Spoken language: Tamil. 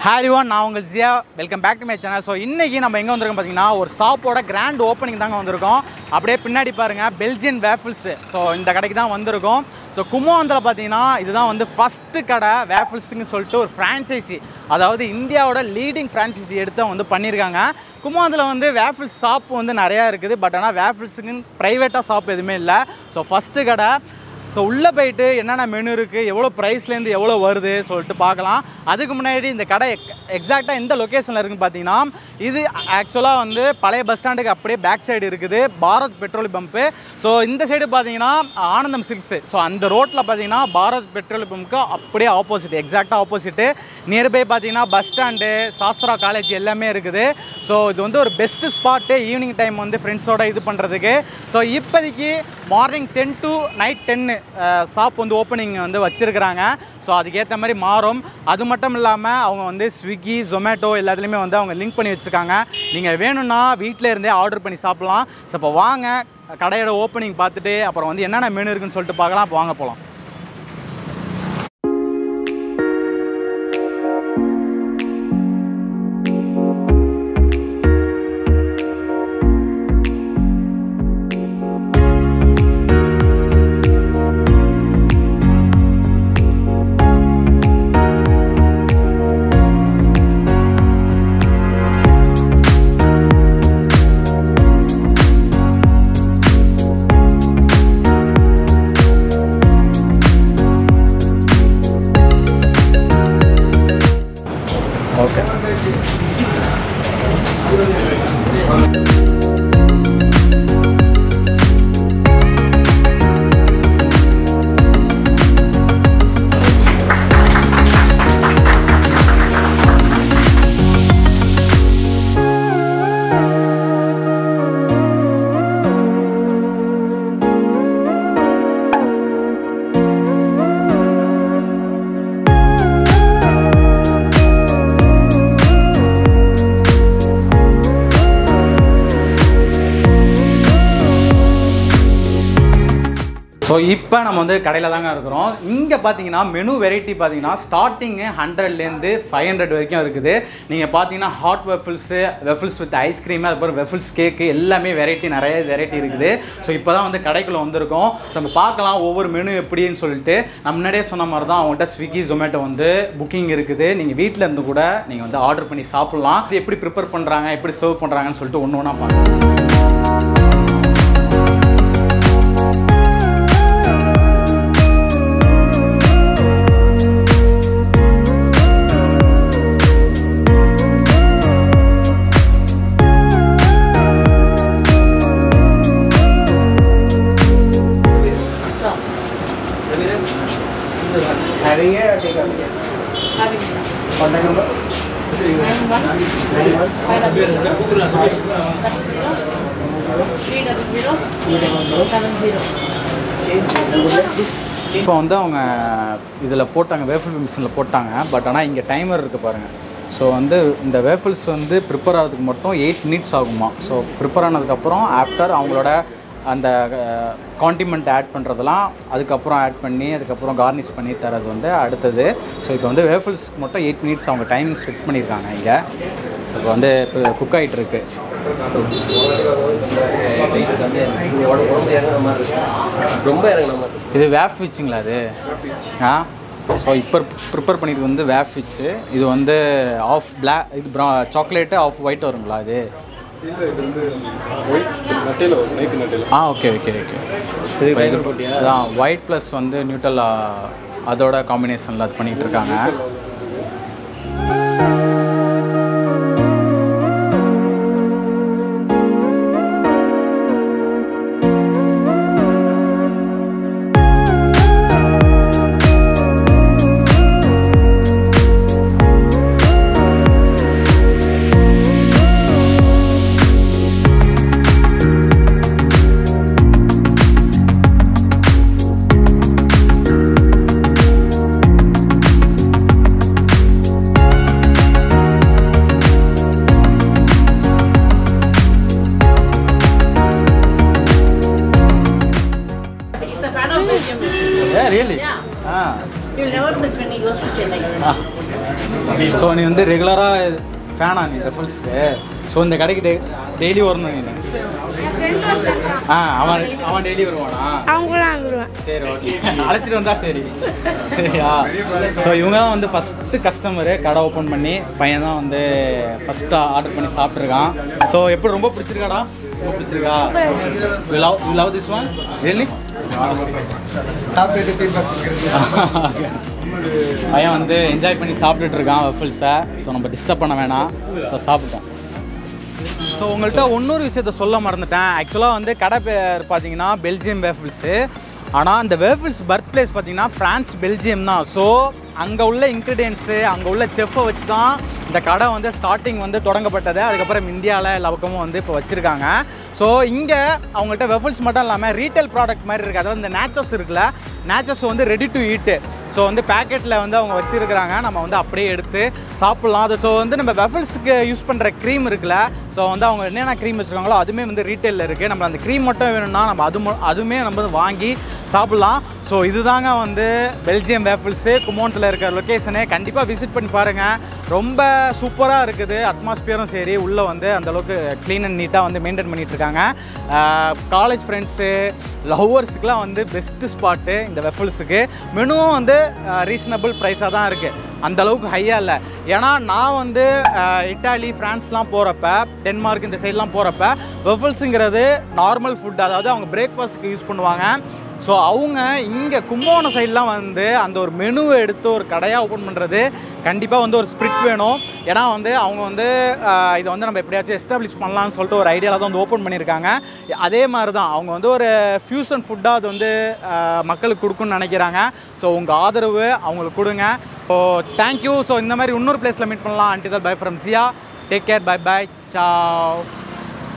ஹாரி ஒன் நான் உங்கள் Jiya welcome back to my channel so இன்றைக்கி நம்ம எங்கே வந்திருக்கோம் பார்த்தீங்கன்னா ஒரு ஷாப்போட கிராண்ட் ஓப்பனிங் தாங்க வந்திருக்கோம் அப்படியே பின்னாடி பாருங்கள் பெல்ஜியன் வேஃபிள்ஸு ஸோ இந்த கடைக்கு தான் வந்திருக்கோம் ஸோ கும்பகோணத்தில் பார்த்தீங்கன்னா இதுதான் வந்து ஃபஸ்ட்டு கடை வேஃபிள்ஸுன்னு சொல்லிட்டு ஒரு ஃப்ரான்ச்சைசி அதாவது இந்தியாவோட லீடிங் ஃப்ரான்ச்சைசி எடுத்து வந்து பண்ணியிருக்காங்க கும்பகோணத்தில் வந்து வேஃபிள்ஸ் ஷாப் வந்து நிறையா இருக்குது பட் ஆனால் வேஃபிள்ஸுக்குன்னு ப்ரைவேட்டாக ஷாப் எதுவுமே இல்லை ஸோ ஃபஸ்ட்டு கடை ஸோ உள்ளே போயிட்டு என்னென்ன மெனு இருக்குது எவ்வளோ ப்ரைஸ்லேருந்து எவ்வளோ வருது சொல்லிட்டு பார்க்கலாம் அதுக்கு முன்னாடி இந்த கடை எக்ஸாக்டாக எந்த லொக்கேஷனில் இருக்குன்னு பார்த்தீங்கன்னா இது ஆக்சுவலாக வந்து பழைய பஸ் ஸ்டாண்டுக்கு அப்படியே பேக் சைடு இருக்குது பாரத் பெட்ரோல் பம்ப்பு ஸோ இந்த சைடு பார்த்தீங்கன்னா ஆனந்தம் சில்க்ஸு ஸோ அந்த ரோட்டில் பார்த்தீங்கன்னா பாரத் பெட்ரோல் பம்ப்புக்கு அப்படியே ஆப்போசிட் எக்ஸாக்டாக ஆப்போசிட்டு நியர்பை பார்த்தீங்கன்னா பஸ் ஸ்டாண்டு சாஸ்திரா காலேஜ் எல்லாமே இருக்குது ஸோ இது வந்து ஒரு பெஸ்ட்டு ஸ்பாட்டு ஈவினிங் டைம் வந்து ஃப்ரெண்ட்ஸோட இது பண்ணுறதுக்கு ஸோ இப்போதைக்கு மார்னிங் டென் டு நைட் டென்னு ஷாப் வந்து ஓப்பனிங் வந்து வச்சுருக்கிறாங்க ஸோ அதுக்கேற்ற மாதிரி மாறும் அது மட்டும் இல்லாமல் அவங்க வந்து ஸ்விக்கி ஜொமேட்டோ எல்லாத்துலேயுமே வந்து அவங்க லிங்க் பண்ணி வச்சுருக்காங்க நீங்கள் வேணும்னா வீட்டில் இருந்தே ஆர்டர் பண்ணி சாப்பிட்லாம் ஸோ இப்போ வாங்க கடையோட ஓப்பனிங் பார்த்துட்டு அப்புறம் வந்து என்னென்ன மெனு இருக்குன்னு சொல்லிட்டு பார்க்கலாம் அப்போ வாங்க போகலாம் ஓகே ஸோ இப்போ நம்ம வந்து கடையில் தாங்க இருக்கிறோம் இங்கே பார்த்தீங்கன்னா மெனு வெரைட்டி பார்த்தீங்கன்னா ஸ்டார்டிங்கு ஹண்ட்ரட்லேருந்து ஃபைவ் ஹண்ட்ரட் வரைக்கும் இருக்குது நீங்கள் பார்த்தீங்கன்னா hot waffles waffles with ice cream அதுக்கப்புறம் வெஃபிள்ஸ் கேக்கு எல்லாமே வெரைட்டி நிறைய வெரைட்டி இருக்குது ஸோ இப்போ தான் வந்து கடைக்குள்ளே வந்திருக்கோம் ஸோ நம்ம பார்க்கலாம் ஒவ்வொரு மெனு எப்படின்னு சொல்லிட்டு நான் முன்னாடியே சொன்ன மாதிரி தான் அவங்கள்ட்ட ஸ்விக்கி ஜொமேட்டோ வந்து புக்கிங் இருக்குது நீங்கள் வீட்டில் இருந்து கூட நீங்கள் வந்து ஆர்டர் பண்ணி சாப்பிட்லாம் இது எப்படி ப்ரிப்பேர் பண்ணுறாங்க எப்படி சர்வ் பண்ணுறாங்கன்னு சொல்லிட்டு ஒன்று ஒன்றா பார்க்கலாம் Having it or take out? Having it. Contact number? Nine one Nine one. five double zero double zero three double zero seven zero. இப்போ வந்து அவங்க இதில் போட்டாங்க வேஃபிள் மிஷினில் போட்டாங்க பட் ஆனால் இங்கே டைமர் இருக்குது பாருங்கள் ஸோ வந்து இந்த வேஃபிள்ஸ் வந்து ப்ரிப்பேர் ஆகிறதுக்கு மட்டும் எயிட் மினிட்ஸ் ஆகுமா ஸோ ப்ரிப்பேர் ஆனதுக்கப்புறம் ஆஃப்டர் அவங்களோட அந்த காண்டிமெண்ட் ஆட் பண்ணுறதெல்லாம் அதுக்கப்புறம் ஆட் பண்ணி அதுக்கப்புறம் கார்னிஷ் பண்ணி தரது வந்து அடுத்தது ஸோ இப்போ வந்து வேஃபிள்ஸ்க்கு மட்டும் எயிட் மினிட்ஸ் அவங்க டைம் செட் பண்ணியிருக்காங்க இங்கே ஸோ இப்போ வந்து இப்போ குக் ஆகிட்டு இருக்கு ரொம்ப இறங்குன மாதிரி இருக்கு. இது வேஃப் விச்சுங்களா அது ஆ ஸோ இப்போ ப்ரிப்பேர் பண்ணியிருக்கு வந்து வேஃப் விச்சு இது வந்து ஆஃப் பிளாக் இது ப்ரா சாக்லேட்டு ஆஃப் ஒயிட் வருங்களா இது ஆ ஓகே ஓகே ஓகே இதுக்கு பயங்கர போட்டியா? அதான் ஒயிட் ப்ளஸ் வந்து நியூட்ரல் அதோட காம்பினேஷனில் அது பண்ணிகிட்டு இருக்காங்க He's a fan of Belgium. Really Yeah. Ah You'll never miss when he goes to Chennai. Ah so நீ வந்து ரெகுலராக ஃபேனா நீ ரெஃபல்ஸ்க்கு ஸோ இந்த கடைக்கு டெ டெய்லி வரணும் நீ என் ஃப்ரெண்ட் ஒருத்தன் ஆ அவன் அவன் டெய்லி வருவானா அவங்களும் அங்கிடுவேன் சரி ஓகே அழைச்சிட்டு வந்தா சரி சரியா ஸோ இவங்க தான் வந்து ஃபஸ்ட்டு கஸ்டமரு கடை ஓப்பன் பண்ணி பையன் தான் வந்து ஃபஸ்ட்டாக ஆர்டர் பண்ணி சாப்பிட்ருக்கான் ஸோ எப்படி ரொம்ப பிடிச்சிருக்காடா ரொம்ப பிடிச்சிருக்கா you love you love this one really பையன் வந்து என்ஜாய் பண்ணி சாப்பிட்டுட்டு இருக்கான் வெஃபிள்ஸை ஸோ நம்ம டிஸ்டர்ப் பண்ண வேணாம் ஸோ சாப்பிட்டோம் ஸோ உங்கள்கிட்ட இன்னொரு விஷயத்த சொல்ல மறந்துட்டேன் ஆக்சுவலாக வந்து கடை பேர் பார்த்தீங்கன்னா பெல்ஜியம் வேஃபிள்ஸு ஆனால் அந்த வேஃபிள்ஸ் பர்த் பிளேஸ் பார்த்தீங்கன்னா ஃப்ரான்ஸ் பெல்ஜியம் தான் ஸோ அங்கே உள்ள இன்க்ரீடியன்ஸு அங்கே உள்ள செஃப்பை வச்சு தான் இந்த கடை வந்து ஸ்டார்டிங் வந்து தொடங்கப்பட்டது அதுக்கப்புறம் இந்தியாவில் எல்லா பக்கமும் வந்து இப்போ வச்சுருக்காங்க ஸோ இங்கே அவங்கள்ட்ட வெஃபிள்ஸ் மட்டும் இல்லாமல் ரீட்டைல் ப்ராடக்ட் மாதிரி இருக்குது அதாவது இந்த நேச்சர்ஸ் இருக்குல்ல நேச்சர்ஸ் வந்து ரெடி டு ஈட்டு ஸோ வந்து பேக்கெட்டில் வந்து அவங்க வச்சுருக்கிறாங்க நம்ம வந்து அப்படியே எடுத்து சாப்பிட்லாம் அது ஸோ வந்து நம்ம வெஃபிள்ஸுக்கு யூஸ் பண்ணுற க்ரீம் இருக்குல்ல ஸோ வந்து அவங்க என்னென்ன க்ரீம் வச்சுருக்காங்களோ அதுவுமே வந்து ரீட்டைலில் இருக்குது நம்ம அந்த க்ரீம் மட்டும் வேணும்னா நம்ம அது மு- அதுவுமே நம்ம வந்து வாங்கி சாப்பிட்லாம் ஸோ இதுதாங்க வந்து பெல்ஜியம் வேஃபிள்ஸு குமோன்ட்டில் இருக்கிற லொக்கேஷனு கண்டிப்பாக விசிட் பண்ணி பாருங்கள் ரொம்ப சூப்பராக இருக்குது அட்மாஸ்பியரும் சரி உள்ளே வந்து அந்த அளவுக்கு க்ளீன் அண்ட் நீட்டாக வந்து மெயின்டைன் பண்ணிட்டு இருக்காங்க காலேஜ் ஃப்ரெண்ட்ஸு லவ்வர்ஸுக்குலாம் வந்து பெஸ்ட்டு ஸ்பாட்டு இந்த வெஃபிள்ஸுக்கு மெனுவும் வந்து ரீசனபிள் ப்ரைஸாக தான் இருக்குது அந்த அளவுக்கு ஹையாக இல்லை ஏன்னா நான் வந்து அஹ், இட்டாலி ஃப்ரான்ஸ்லாம் போகிறப்ப டென்மார்க் இந்த சைட்லாம் போகிறப்ப வெஃபிள்ஸுங்கிறது நார்மல் ஃபுட் அதாவது அவங்க பிரேக்ஃபாஸ்ட்டுக்கு யூஸ் பண்ணுவாங்க ஸோ அவங்க இங்கே கும்போணம் சைட்லாம் வந்து அந்த ஒரு மெனுவை எடுத்து ஒரு கடையாக ஓப்பன் பண்ணுறது கண்டிப்பாக வந்து ஒரு ஸ்பிரிட் வேணும் ஏன்னா வந்து அவங்க வந்து ஆஹ், இதை வந்து நம்ம எப்படியாச்சும் எஸ்டாப்ளிஷ் பண்ணலாம்னு சொல்லிட்டு ஒரு ஐடியாவில் தான் வந்து ஓப்பன் பண்ணியிருக்காங்க அதே மாதிரி தான் அவங்க வந்து ஒரு ஃபியூசன் ஃபுட்டாக அது வந்து ஆஹ், மக்களுக்கு கொடுக்குன்னு நினைக்கிறாங்க ஸோ உங்கள் ஆதரவு அவங்களுக்கு கொடுங்க ஸோ தேங்க்யூ ஸோ இந்த மாதிரி இன்னொரு பிளேஸில் மீட் பண்ணலாம் until then bye from Siya take care bye bye Zhao